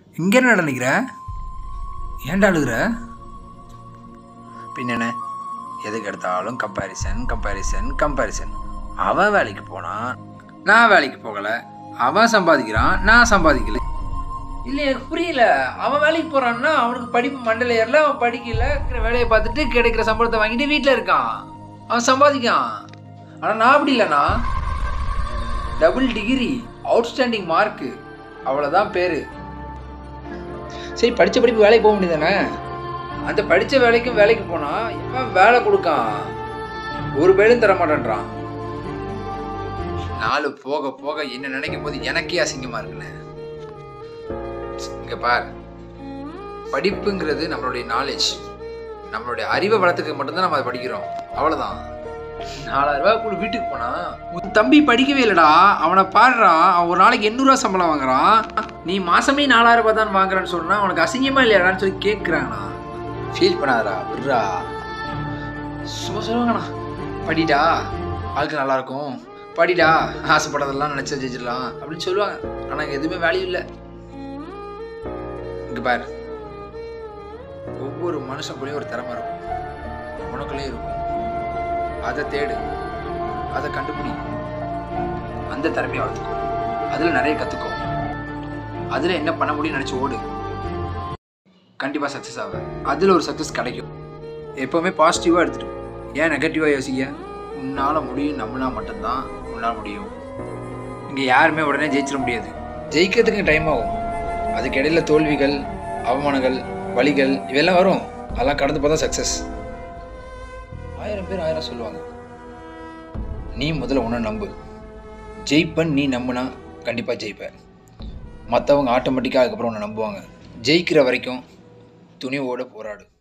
இங்கே என்ன நினைக்கிற ஏன்டா அழுகுற பின்னென்ன எதுக்கு எடுத்தாலும் கம்பேரிசன் கம்பேரிசன் கம்பேரிசன் அவன் வேலைக்கு போனான் நான் வேலைக்கு போகலை அவன் சம்பாதிக்கிறான் நான் சம்பாதிக்கல இல்லை எனக்கு புரியல அவன் வேலைக்கு போகிறான்னா அவனுக்கு படிப்பு மண்டல ஏறல அவன் படிக்கல இருக்கிற வேலையை பார்த்துட்டு கிடைக்கிற சம்பளத்தை வாங்கிட்டு வீட்டில் இருக்கான் அவன் சம்பாதிக்கான் ஆனால் நான் அப்படி இல்லைண்ணா டபுள் டிகிரி அவுட்ஸ்டாண்டிங் மார்க்கு அவ்வளோதான் பேர் சரி படித்த படிப்பு வேலைக்கு போக முடியுதானே அந்த படித்த வேலைக்கும் வேலைக்கு போனால் இவன் வேலை கொடுக்கான் ஒரு பேரும் தர மாட்டேன்றான் நாலு போக போக என்ன நினைக்கும் போது எனக்கே அசிங்கமாக இருக்குண்ணே இங்கே பார் படிப்புங்கிறது நம்மளுடைய நாலேஜ் நம்மளுடைய அறிவை வளர்த்துக்க மட்டும்தான் நம்ம அதை படிக்கிறோம் அவ்வளோதான் நாலாயிரம் ரூபாய் கூட வீட்டுக்கு போனா உன் தம்பி படிக்கவே இல்லடா அவனை பாடுறான் அவன் ஒரு நாளைக்கு எண்ணூறுவா சம்பளம் வாங்குறான் நீ மாசமே நாலாயிரம் ரூபாய் தான் வாங்குறான்னு சொன்னா உனக்கு அசிங்கமா இல்லையாடான்னு சொல்லி கேட்குறாங்கண்ணா ஃபீல் பண்ணாதடா விட்றா சும்மா சொல்லுவாங்கண்ணா படிடா வாழ்க்கை நல்லா இருக்கும் படிடா ஆசைப்பட்டதெல்லாம் நினச்சா ஜெயிச்சிடலாம் அப்படின்னு சொல்லுவாங்க ஆனால் இங்கே எதுவுமே வேல்யூ இல்லை இங்கே பாரு ஒவ்வொரு மனுஷனுக்குள்ளேயும் ஒரு திறமை இருக்கும் உனக்குள்ளேயும் இருக்கும் அதை தேடு அதை கண்டுபிடி அந்த திறமையை வளர்த்துக்கோ அதில் நிறைய கற்றுக்கோ அதில் என்ன பண்ண முடியும்னு நினச்சி ஓடு கண்டிப்பாக சக்ஸஸ் ஆக அதில் ஒரு சக்ஸஸ் கிடைக்கும் எப்போவுமே பாசிட்டிவாக எடுத்துட்டு ஏன் நெகட்டிவாக யோசிக்க உன்னால் முடியும் நம்பினா மட்டும்தான் உன்னால் முடியும் இங்கே யாருமே உடனே ஜெயிச்சிட முடியாது ஜெயிக்கிறதுக்கு டைம் ஆகும் அதுக்கு இடையில தோல்விகள் அவமானங்கள் வலிகள் இவெல்லாம் வரும் அதெல்லாம் கடந்து பார்த்தா சக்ஸஸ் ஆயிரம் பேர் ஆயிரம் சொல்லுவாங்க நீ முதல்ல உன்னை நம்பு ஜெயிப்பன் நீ நம்புனா கண்டிப்பாக ஜெயிப்ப மற்றவங்க ஆட்டோமேட்டிக்காக அதுக்கப்புறம் உன்னை நம்புவாங்க ஜெயிக்கிற வரைக்கும் துணிவோடு போராடு